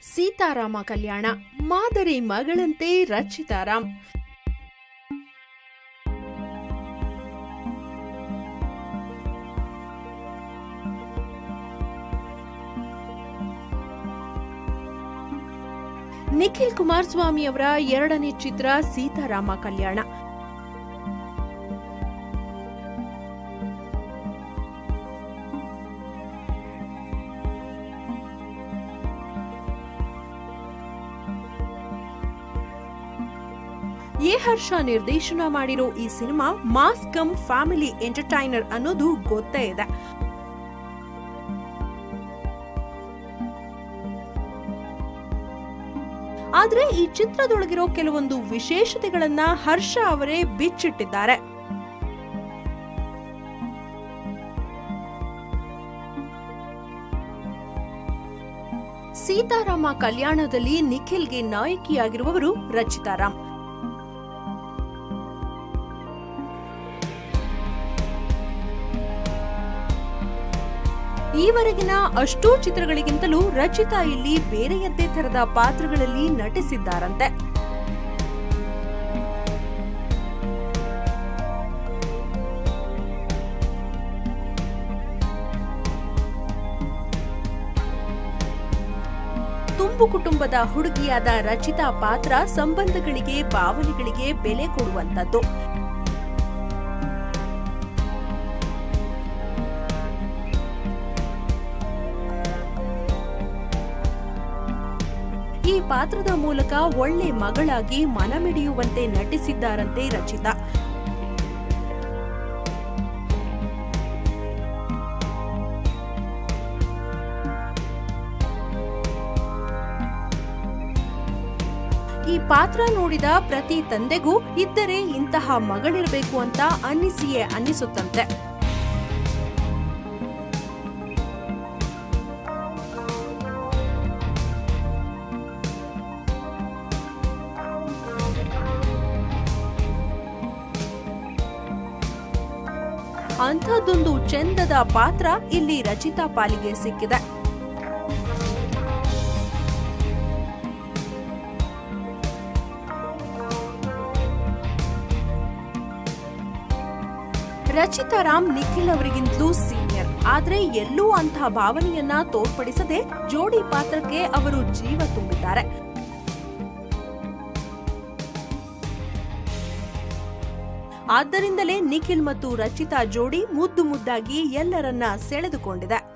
ಸೀತಾರಾಮ ಕಲ್ಯಾಣ ಮಾದರಿ ಮಗಳಂತೆ ರಚಿತಾರಾಮ್ ನಿಖಿಲ್ ಕುಮಾರಸ್ವಾಮಿ ಅವರ ಎರಡನೇ ಚಿತ್ರ ಸೀತಾರಾಮ ಕಲ್ಯಾಣ ಎ ಹರ್ಷ ನಿರ್ದೇಶನ ಮಾಡಿರೋ ಈ cinema mass cum family entertainer ಅನ್ನೋದು ಗೊತ್ತೇ ಇದೆ ಆದ್ರೆ ಈ ಚಿತ್ರದೊಳಗಿರೋ ಕೆಲವೊಂದು ವಿಶೇಷತೆಗಳನ್ನ ಹರ್ಷ ಅವರೇ ಬಿಚ್ಚಿಟ್ಟಿದ್ದಾರೆ ಸೀತಾರಾಮ ಕಲ್ಯಾಣದಲ್ಲಿ ನಿಖಿಲ್ಗೆ ನಾಯಕಿಯಾಗಿರುವವರು ರಚಿತಾರಾಮ್ ಈವರೆಗಿನ ಅಷ್ಟೂ ಚಿತ್ರಗಳಿಗಿಂತಲೂ ರಚಿತಾ ಇಲ್ಲಿ ಬೇರೆಯದ್ದೇ ತರದ ಪಾತ್ರಗಳಲ್ಲಿ ನಟಿಸಿದ್ದಾರಂತೆ ತುಂಬು ಕುಟುಂಬದ ಹುಡುಗಿಯಾದ ರಚಿತಾ ಪಾತ್ರ ಸಂಬಂಧಗಳಿಗೆ ಭಾವನೆಗಳಿಗೆ ಬೆಲೆ ಕೊಡುವಂತದ್ದು ಈ ಪಾತ್ರದ ಮೂಲಕ ಒಳ್ಳೆ ಮಗಳಾಗಿ ಮನಮಿಡಿಯುವಂತೆ ನಟಿಸಿದ್ದಾರಂತೆ ರಚಿತಾ ಈ ಪಾತ್ರ ನೋಡಿದ ಪ್ರತಿ ತಂದೆಗೂ ಇದ್ದರೆ ಇಂತಹ ಮಗಳಿರಬೇಕು ಅಂತ ಅನ್ನಿಸಿಯೇ ಅನ್ನಿಸುತ್ತಂತೆ ಅಂಥದ್ದೊಂದು ಚೆಂದದ ಪಾತ್ರ ಇಲ್ಲಿ ರಚಿತಾ ಪಾಲಿಗೆ ಸಿಕ್ಕಿದೆ ರಚಿತಾರಾಮ್ ನಿಖಿಲ್ ಅವರಿಗಿಂತಲೂ ಸೀನಿಯರ್ ಆದ್ರೆ ಎಲ್ಲೂ ಅಂತಹ ಭಾವನೆಯನ್ನ ತೋರ್ಪಡಿಸದೆ ಜೋಡಿ ಪಾತ್ರಕ್ಕೆ ಅವರು ಜೀವ ತುಂಬಿದ್ದಾರೆ ಆದ್ದರಿಂದಲೇ ನಿಖಿಲ್ ಮತ್ತು ರಚಿತಾ ಜೋಡಿ ಮುದ್ದು ಮುದ್ದಾಗಿ ಎಲ್ಲರನ್ನ ಸೆಳೆದುಕೊಂಡಿದೆ